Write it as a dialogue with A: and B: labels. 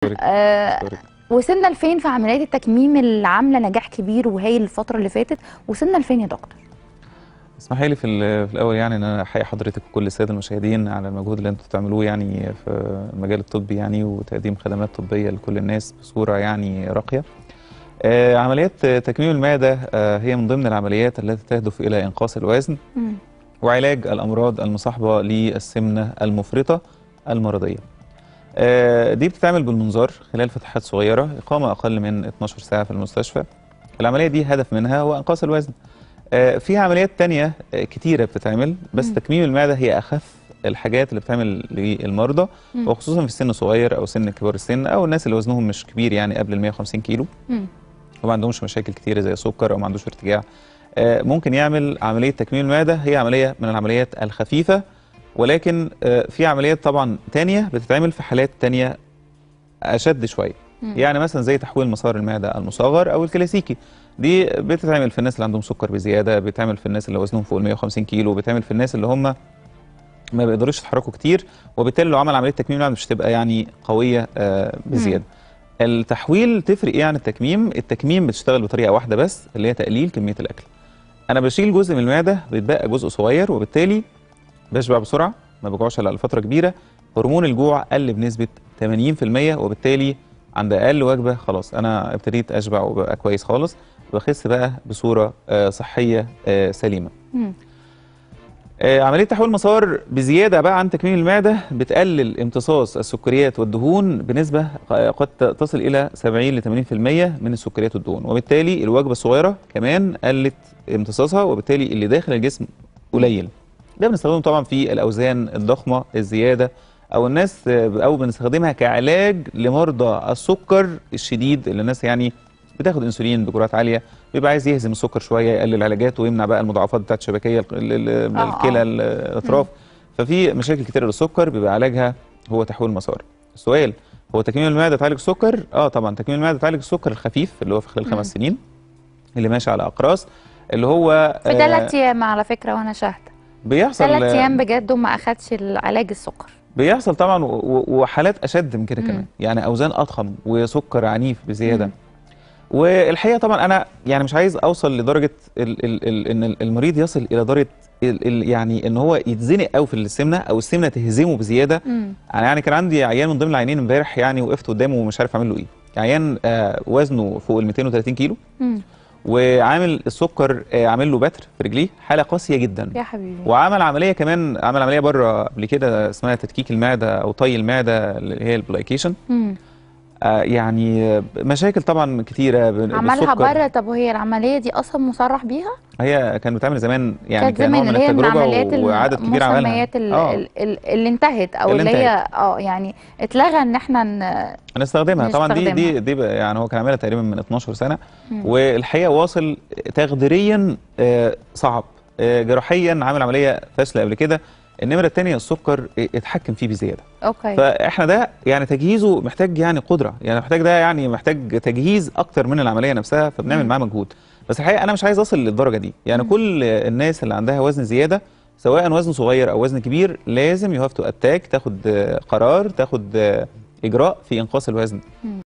A: أشكرك.
B: آه
A: أشكرك.
B: وصلنا لفين في عمليات التكميم اللي عامله نجاح كبير وهايل الفتره اللي فاتت وصلنا لفين يا دكتور
A: اسمحي لي في, ال- في الاول يعني ان انا احيي حضرتك وكل الساده المشاهدين على المجهود اللي انتم بتعملوه يعني في المجال الطبي يعني وتقديم خدمات طبيه لكل الناس بصوره يعني راقيه. آه عمليات تكميم المعده آه هي من ضمن العمليات التي تهدف الى انقاص الوزن
B: مم.
A: وعلاج الامراض المصاحبه للسمنه المفرطه المرضيه. آه، دي بتتعمل بالمنظار خلال فتحات صغيره اقامه اقل من 12 ساعه في المستشفى. العمليه دي هدف منها هو انقاص الوزن. آه، في عمليات تانية آه، كتيره بتتعمل بس
B: مم.
A: تكميم المعده هي اخف الحاجات اللي بتعمل للمرضى
B: مم.
A: وخصوصا في السن الصغير او سن كبار السن او الناس اللي وزنهم مش كبير يعني قبل ال 150 كيلو.
B: مم.
A: وما عندهمش مشاكل كتيره زي السكر او ما عندوش ارتجاع آه، ممكن يعمل عمليه تكميم المعده هي عمليه من العمليات الخفيفه ولكن آه، في عمليات طبعا تانية بتتعمل في حالات تانية اشد شويه
B: مم.
A: يعني مثلا زي تحويل مسار المعده المصغر او الكلاسيكي دي بتتعمل في الناس اللي عندهم سكر بزياده بتتعمل في الناس اللي وزنهم فوق ال 150 كيلو بتتعمل في الناس اللي هم ما بيقدروش يتحركوا كتير وبالتالي لو عمل عمليه تكميم المعده مش هتبقى يعني قويه آه، بزياده التحويل تفرق ايه عن التكميم التكميم بتشتغل بطريقه واحده بس اللي هي تقليل كميه الاكل انا بشيل جزء من المعده بيتبقى جزء صغير وبالتالي بشبع بسرعه ما بجوعش على فتره كبيره هرمون الجوع قل بنسبه 80% وبالتالي عند اقل وجبه خلاص انا ابتديت اشبع وبقى كويس خالص بخس بقى بصوره آه، صحيه آه، سليمه
B: مم.
A: آه، عمليه تحويل مسار بزياده بقى عن تكميم المعده بتقلل امتصاص السكريات والدهون بنسبه قد تصل الى 70 ل 80% من السكريات والدهون وبالتالي الوجبه الصغيره كمان قلت امتصاصها وبالتالي اللي داخل الجسم قليل ده بنستخدمه طبعا في الاوزان الضخمه الزياده او الناس آه، او بنستخدمها كعلاج لمرضى السكر الشديد اللي الناس يعني بتاخد انسولين بجرعات عاليه بيبقى عايز يهزم السكر شويه يقلل علاجات ويمنع بقى المضاعفات بتاعت الشبكيه ال- ال- ال-
B: آه،
A: الكلى
B: آه.
A: الاطراف ففي مشاكل كتير للسكر بيبقى علاجها هو تحويل مسار السؤال هو تكميم المعده تعالج السكر اه طبعا تكميم المعده تعالج السكر الخفيف اللي هو في خلال
B: مم.
A: خمس سنين اللي ماشي على اقراص اللي هو
B: في ثلاث ايام على فكره وانا شاهده
A: بيحصل
B: ثلاث ايام بجد وما اخدش علاج السكر
A: بيحصل طبعا و- و- وحالات اشد من كده
B: مم.
A: كمان يعني اوزان اضخم وسكر عنيف بزياده
B: مم.
A: والحقيقه طبعا انا يعني مش عايز اوصل لدرجه ال ال ال ان المريض يصل الى درجه ال ال يعني ان هو يتزنق قوي في السمنه او السمنه تهزمه بزياده
B: مم.
A: انا يعني كان عندي عيان من ضمن العيانين امبارح يعني وقفت قدامه ومش عارف اعمل له ايه عيان آه وزنه فوق ال 230 كيلو
B: مم.
A: وعامل السكر آه عامل له بتر في رجليه حاله قاسيه جدا
B: يا حبيبي
A: وعمل عمليه كمان عمل عمليه بره قبل كده اسمها تدكيك المعده او طي المعده اللي هي البلايكيشن
B: مم.
A: آه يعني مشاكل طبعا كتيره بال-
B: عملها
A: بالسكر.
B: بره طب وهي العمليه دي اصلا مصرح بيها
A: هي كانت بتعمل زمان يعني
B: كانت
A: كنوع
B: زمان
A: من
B: اللي هي من
A: التجربه
B: عمليات
A: وعدد كبير عملها
B: المسميات ال-
A: اه
B: ال- ال- اللي انتهت او
A: اللي
B: اللي هي
A: انتهت.
B: اه يعني اتلغى ان احنا ن...
A: هنستخدمها طبعا دي
B: نستخدمها.
A: دي دي بقى- يعني هو كان عاملها تقريبا من 12 سنه
B: مم.
A: والحقيقه واصل تخديريا آه، صعب آه، جراحيا عامل عمليه فاشله قبل كده النمره الثانيه السكر اتحكم فيه بزياده
B: اوكي
A: فاحنا ده يعني تجهيزه محتاج يعني قدره يعني محتاج ده يعني محتاج تجهيز اكتر من العمليه نفسها فبنعمل
B: مم.
A: معاه مجهود بس الحقيقه انا مش عايز اصل للدرجه دي يعني
B: مم.
A: كل الناس اللي عندها وزن زياده سواء وزن صغير او وزن كبير لازم يو هاف تو اتاك تاخد آه، قرار تاخد آه، اجراء في انقاص الوزن